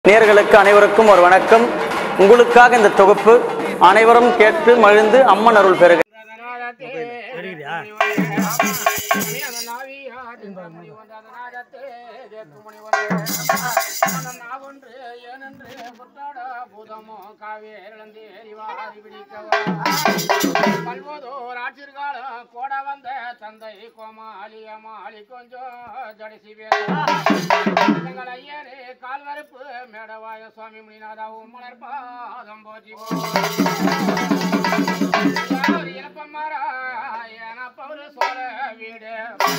நேர்களுக்கு அனைவருக்கும் ஒரு வணக்கம் உங்களுக்காக இந்த தொகுப்பு அனைவரும் கேட்டு மகிழ்ந்து அம்மன் அருள் பெறுக பல்வோதோர் ஆட்சியர்காலம் கோட வந்த தந்தை கோமாளி அம்மாளி கொஞ்சம் ஜடிசி எங்கள் ஐயரே கால்வரப்பு மேடவாய சுவாமி முனிநாதாவும் மலர் பாதம் போற்றி இழப்பமாரா என பௌரு சோழ வீடு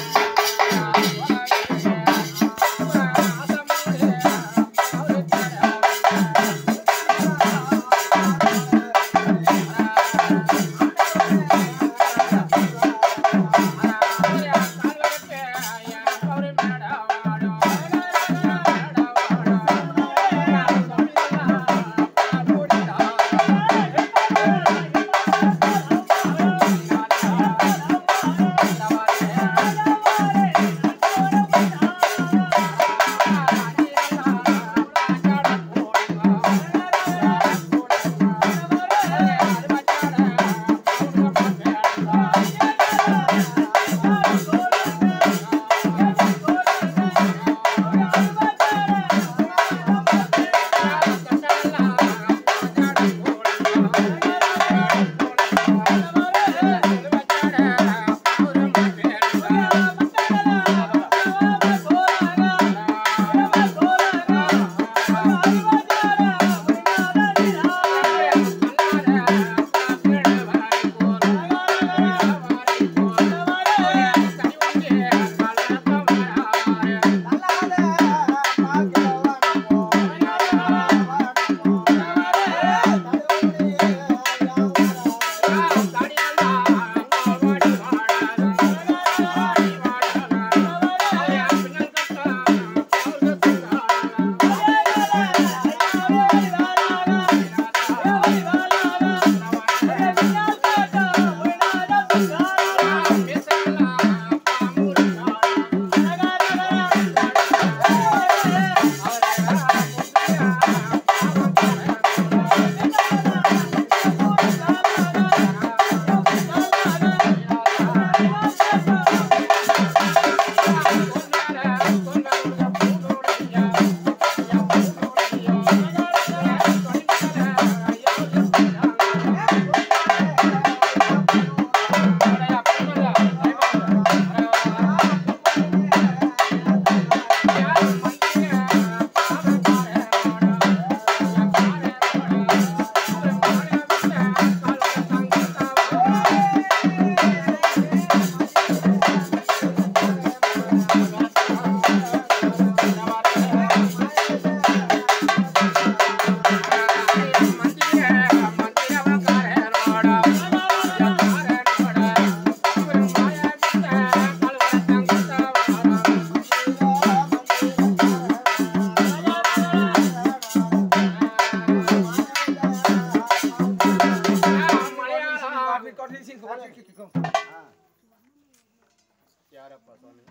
யாரப்பா சுவாமி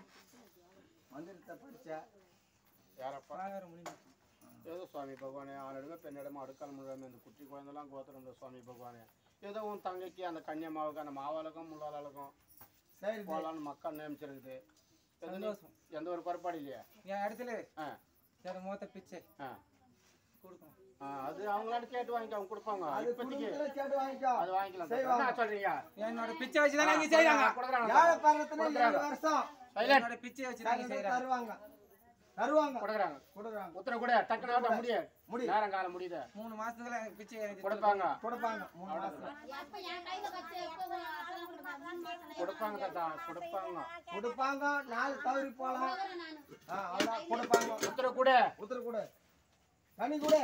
யாரப்பா ஏதோ சுவாமி பகவானே ஆணிடமே பெண்ணிடமே அடுக்கால் முழுவதும் இந்த குட்டி குழந்தைலாம் கோத்திரம் இந்த சுவாமி பகவானே ஏதோ உன் தங்கைக்கு அந்த கன்னியம்மாவுக்கு அந்த மாவாளுக்கும் முள்ளாளுக்கும் சரி போகலான்னு மக்கள் நியமிச்சிருக்குது எது நீ- சந்தோஷம். எந்த ஒரு குறைபாடு இல்லையா என் இடத்துல ஆ சரி மூத்த பிச்சை ஆ கொடுக்கணும் ஆ, அது அவங்களால கேட்டு வாங்கிக்க அவங்க கொடுப்பாங்க அது இப்போதைக்கு குடும்பத்துல கேட்டு வாங்கிக்கோ அது வாங்கிக்கலாம் செய்வாங்க. என்ன சொல்றீங்க என்னோட பிச்சை வச்சு தான் நீங்க செய்யறாங்க கொடுக்குறாங்க ஏழை பருவத்துல ஏழு வருஷம் சைலண்ட் என்னோட பிச்சை வச்சு தான் நீங்க செய்யறாங்க தருவாங்க தருவாங்க கொடுக்குறாங்க கொடுக்குறாங்க உத்தர கூட டக்குனு ஆட்ட முடிய முடி. நேரம் காலம் முடியுது மூணு மாசத்துல எனக்கு பிச்சை எனக்கு கொடுப்பாங்க கொடுப்பாங்க மூணு மாசம் எப்ப என் கையில வச்சு எப்ப அதெல்லாம் கொடுப்பாங்க மூணு மாசம் கொடுப்பாங்க தாத்தா கொடுப்பாங்க கொடுப்பாங்க நாலு தவறி போலாம் நானு ஆ, அவ்வளவுதான் கொடுப்பாங்க உத்தர கூட உத்தர கூட தனி கூட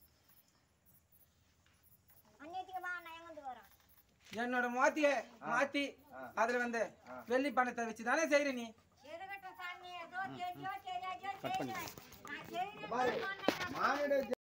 அன்னைக்கு வா நான் எங்க வரேன் என்னோட மாத்திய மாத்தி அதுல வந்து வெள்ளி பணத்தை வச்சு தானே செய்யற நீ எதுகட்ட சாமி ஏதோ தெரிஞ்சோ தெரியாதோ செய்யணும் நான் செய்யணும் பாரு மானிட